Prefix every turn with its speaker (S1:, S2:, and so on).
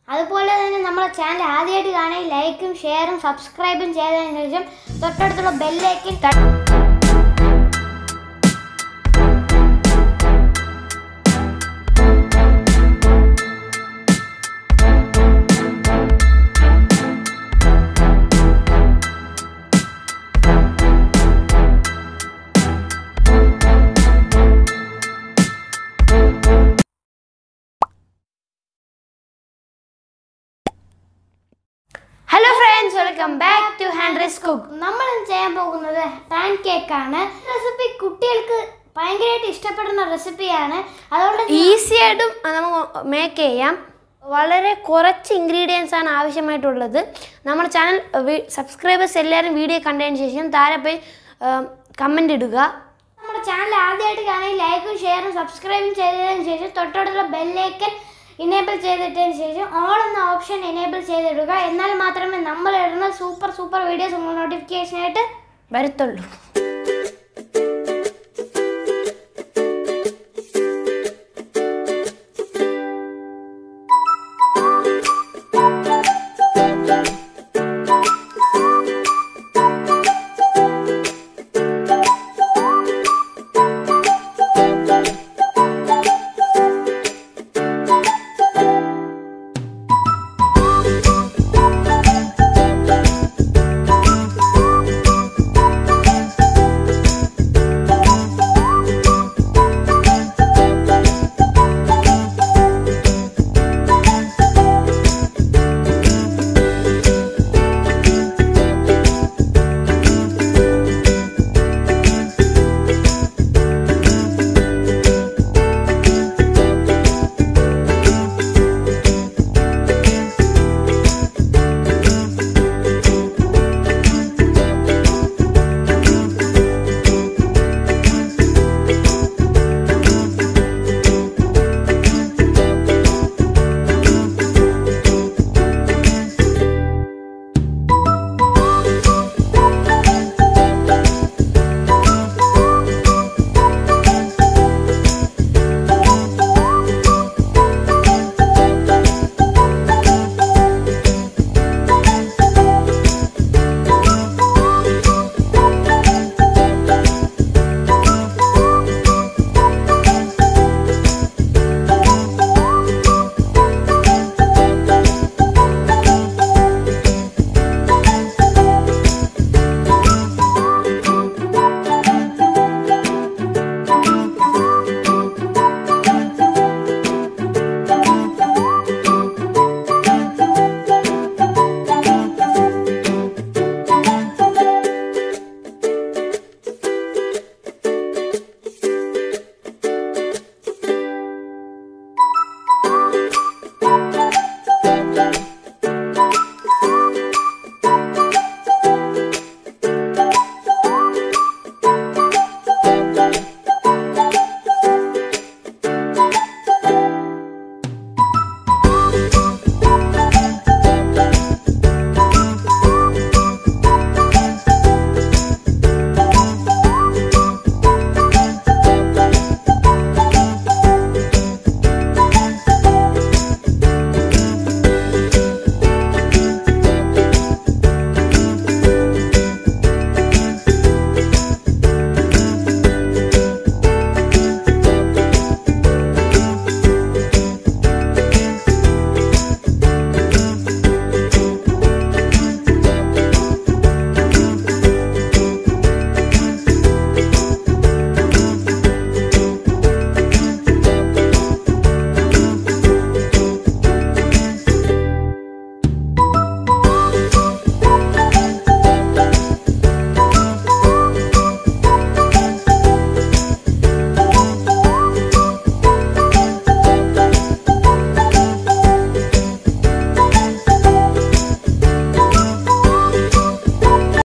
S1: അതുപോലെ തന്നെ നമ്മളെ ചാനൽ ആദ്യമായിട്ട് കാണാൻ ലൈക്കും ഷെയറും സബ്സ്ക്രൈബും ചെയ്തതിന് ശേഷം തൊട്ടടുത്തുള്ള ബെല്ലേക്കും
S2: hello friends welcome back to ഹാൻഡ്രസ് കുക്ക്
S1: നമ്മൾ ഇന്ന് ചെയ്യാൻ പോകുന്നത് പാൻ കേക്ക് ആണ് റെസിപ്പി കുട്ടികൾക്ക് ഭയങ്കരമായിട്ട് ഇഷ്ടപ്പെടുന്ന റെസിപ്പിയാണ് അതുകൊണ്ട്
S2: ഈസി ആയിട്ടും നമുക്ക് മേക്ക് ചെയ്യാം വളരെ കുറച്ച് ഇൻഗ്രീഡിയൻസ് ആണ് ആവശ്യമായിട്ടുള്ളത് നമ്മുടെ ചാനൽ സബ്സ്ക്രൈബേഴ്സ് എല്ലാവരും വീഡിയോ കണ്ടതിന് ശേഷം താഴെ പോയി കമൻ്റ് ഇടുക
S1: നമ്മുടെ ചാനൽ ആദ്യമായിട്ട് കാണാൻ ലൈക്കും ഷെയറും സബ്സ്ക്രൈബും ചെയ്തതിന് ശേഷം തൊട്ടടുത്തുള്ള ബെല്ലേക്കൻ ഇനേബിൾ ചെയ്തിട്ടതിന് ശേഷം ഓൾ എന്ന ഓപ്ഷൻ എനേബിൾ ചെയ്തിടുക എന്നാൽ മാത്രമേ നമ്മൾ ഇടുന്ന സൂപ്പർ സൂപ്പർ വീഡിയോസ് നോട്ടിഫിക്കേഷനായിട്ട്
S2: വരത്തുള്ളൂ